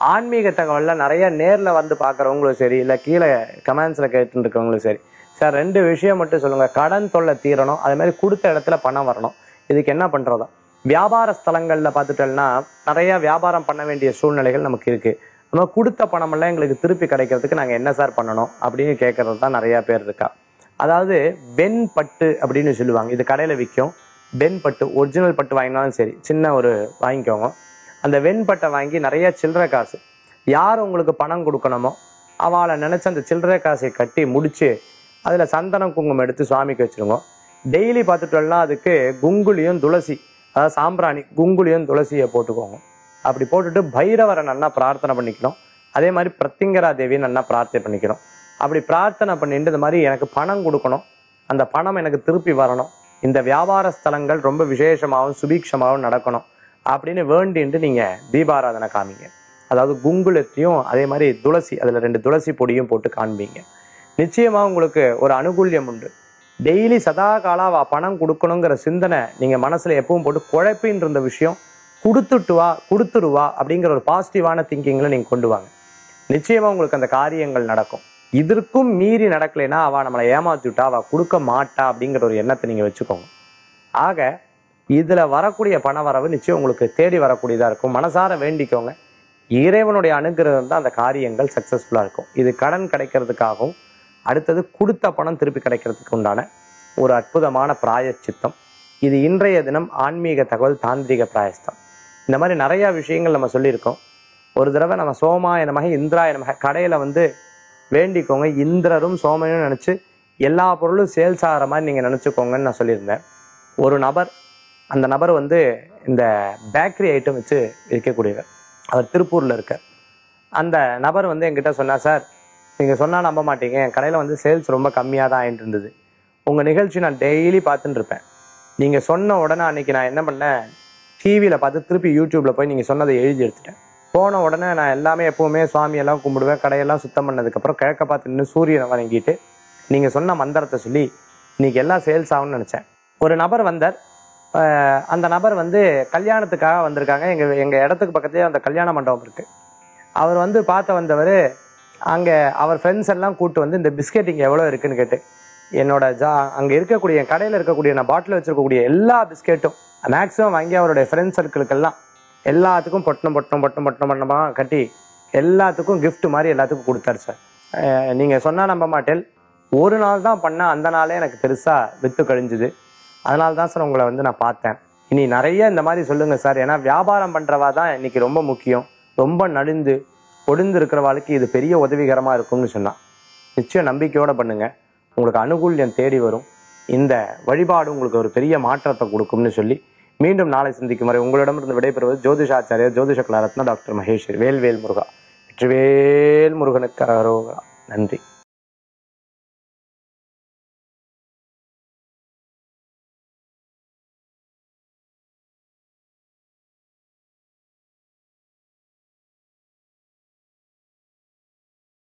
ஆன்மீக தகவல்ல நிறைய நேர்ல வந்து பாக்குறவங்களும் சரி இல்ல கீழே கமெண்ட்ஸ்ல கேட்டு இருக்கவங்களும் சரி சார் ரெண்டு விஷயம் மட்டும் சொல்லுங்க கடன் தொல்லை தீரணும் அதே மாதிரி கொடுத்த இடத்துல பணம் வரணும் இதுக்கு என்ன பண்றதா வியாபார ஸ்தலங்கள்ல பார்த்துட்டோம்னா நிறைய வியாபாரம் பண்ண வேண்டிய சூழ்நிலைகள் நமக்கு இருக்கு நம்ம கொடுத்த பணம் எல்லாம் எங்களுக்கு திருப்பி கிடைக்கிறதுக்கு நாங்க என்ன சார் பண்ணணும் அப்படின்னு கேட்கறது தான் நிறைய பேர் இருக்கா அதாவது வெண் பட்டு அப்படின்னு சொல்லுவாங்க இது கடையில விற்கும் வெண் பட்டு ஒரிஜினல் பட்டு வாங்கினாலும் சரி சின்ன ஒரு வாங்கிக்கோங்க அந்த வெண்பட்டை வாங்கி நிறைய சில்லறை காசு யார் உங்களுக்கு பணம் கொடுக்கணுமோ அவளை நினைச்சு அந்த சில்லறை காசை கட்டி முடிச்சு அதுல சந்தனம் குங்குமம் எடுத்து சுவாமிக்கு வச்சிருங்க டெய்லி பார்த்துட்டோம்னா அதுக்கு குங்குலியும் துளசி அதாவது சாம்பிராணி குங்குலியும் துளசியை போட்டுக்கோங்க அப்படி போட்டுட்டு பைரவரை நன்னா பிரார்த்தனை பண்ணிக்கணும் அதே மாதிரி பிரத்திங்கரா தேவியை நன்னா பிரார்த்தனை பண்ணிக்கணும் அப்படி பிரார்த்தனை பண்ணிட்டு இந்த மாதிரி எனக்கு பணம் கொடுக்கணும் அந்த பணம் எனக்கு திருப்பி வரணும் இந்த வியாபார ஸ்தலங்கள் ரொம்ப விசேஷமாகவும் சுபீட்சமாகவும் நடக்கணும் அப்படின்னு வேண்டின்ட்டு நீங்க தீபாராதனை காமிங்க அதாவது குங்குலத்தையும் அதே மாதிரி துளசி அதுல ரெண்டு துளசி பொடியும் போட்டு காண்பீங்க நிச்சயமா உங்களுக்கு ஒரு அனுகூல்யம் உண்டு டெய்லி சதா காலாவா பணம் கொடுக்கணுங்கிற சிந்தனை நீங்க மனசுல எப்பவும் போட்டு குழப்பின்னு இருந்த விஷயம் கொடுத்துட்டு வா கொடுத்துருவா அப்படிங்கிற ஒரு பாசிட்டிவான திங்கிங்ல நீங்க கொண்டு வாங்க நிச்சயமா உங்களுக்கு அந்த காரியங்கள் நடக்கும் இதற்கும் மீறி நடக்கலைன்னா அவ நம்மளை ஏமாத்தி விட்டா அவ கொடுக்க மாட்டா அப்படிங்கிற ஒரு எண்ணத்தை நீங்க வச்சுக்கோங்க ஆக இதுல வரக்கூடிய பண வரவு நிச்சயம் உங்களுக்கு தேடி வரக்கூடியதா இருக்கும் மனசார வேண்டிக்கோங்க இறைவனுடைய அனுகிரகம் தான் அந்த காரியங்கள் சக்சஸ்ஃபுல்லா இருக்கும் இது கடன் கிடைக்கிறதுக்காகவும் அடுத்தது கொடுத்த பணம் திருப்பி கிடைக்கிறதுக்கு உண்டான ஒரு அற்புதமான பிராயச்சித்தம் இது இன்றைய தினம் ஆன்மீக தகவல் தாந்திரிக பிராயஸ்தம் இந்த மாதிரி நிறைய விஷயங்கள் நம்ம சொல்லியிருக்கோம் ஒரு தடவை நம்ம சோமாய நமக இந்திராய நமக கடையில வந்து வேண்டிக்கோங்க இந்திரரும் சோமனும் நினைச்சு எல்லா பொருளும் சேல்ஸ் ஆகிற மாதிரி நீங்க நினைச்சுக்கோங்கன்னு நான் சொல்லியிருந்தேன் ஒரு நபர் அந்த நபர் வந்து இந்த பேக்கரி ஐட்டம் வச்சு விற்கக்கூடியவர் அவர் திருப்பூர்ல இருக்கார் அந்த நபர் வந்து என்கிட்ட சொன்னார் சார் நீங்க சொன்னா நம்ப மாட்டீங்க என் கடையில வந்து சேல்ஸ் ரொம்ப கம்மியா தான் ஆயிட்டு இருந்தது உங்க நிகழ்ச்சி நான் டெய்லி பார்த்துட்டு இருப்பேன் நீங்க சொன்ன உடனே அன்னைக்கு நான் என்ன பண்ணேன் டிவியில பார்த்து திருப்பி யூடியூப்ல போய் நீங்க சொன்னதை எழுதி எடுத்துட்டேன் போன உடனே நான் எல்லாமே எப்பவுமே சுவாமி எல்லாம் கும்பிடுவேன் கடையெல்லாம் சுத்தம் பண்ணதுக்கு அப்புறம் கிழக்க பார்த்து நின்று சூரியனை வணங்கிட்டு நீங்க சொன்ன மந்திரத்தை சொல்லி இன்னைக்கு எல்லாம் சேல்ஸ் ஆகும்னு நினைச்சேன் ஒரு நபர் வந்தார் அஹ் அந்த நபர் வந்து கல்யாணத்துக்காக வந்திருக்காங்க எங்க எங்க இடத்துக்கு பக்கத்துலயே அந்த கல்யாண மண்டபம் இருக்கு அவர் வந்து பார்த்த வந்தவர் அங்க அவர் ஃப்ரெண்ட்ஸ் எல்லாம் கூட்டு வந்து இந்த பிஸ்கெட் இங்க எவ்வளவு இருக்குன்னு கேட்டு என்னோட ஜா அங்க இருக்கக்கூடிய என் கடையில இருக்கக்கூடிய நான் பாட்டில் வச்சிருக்கக்கூடிய எல்லா பிஸ்கெட்டும் மேக்ஸிமம் வாங்கி அவருடைய ஃப்ரெண்ட் சர்க்கிளுக்கெல்லாம் எல்லாத்துக்கும் பொட்டணம் பொட்டணம் பொட்டணம் பொட்டணம் பொட்டணமா கட்டி எல்லாத்துக்கும் gift மாதிரி எல்லாத்துக்கும் கொடுத்தாரு சார் அஹ் நீங்க சொன்னா நம்ப மாட்டேன் ஒரு நாள் தான் பண்ண அந்த நாளே எனக்கு பெருசா வித்து கழிஞ்சுது அதனால தான் சார் உங்களை வந்து நான் பார்த்தேன் இனி நிறைய இந்த மாதிரி சொல்லுங்க சார் ஏன்னா வியாபாரம் பண்றவா தான் இன்னைக்கு ரொம்ப முக்கியம் ரொம்ப நலிந்து ஒடிந்து இருக்கிறவாளுக்கு இது பெரிய உதவிகரமா இருக்கும்னு சொன்னான் நிச்சயம் நம்பிக்கையோட பண்ணுங்க உங்களுக்கு அனுகூல்யம் தேடி வரும் இந்த வழிபாடு உங்களுக்கு ஒரு பெரிய மாற்றத்தை கொடுக்கும்னு சொல்லி மீண்டும் நாளை சந்திக்கும் வரை உங்களிடமிருந்து விடைபெறுவது ஜோதிஷாச்சாரியர் ஜோதிஷ கலாரத்னா டாக்டர் மகேஸ்வரி வேல்வேல் முருகா வெற்றிவேல் முருகனுக்கு அரோகரா நன்றி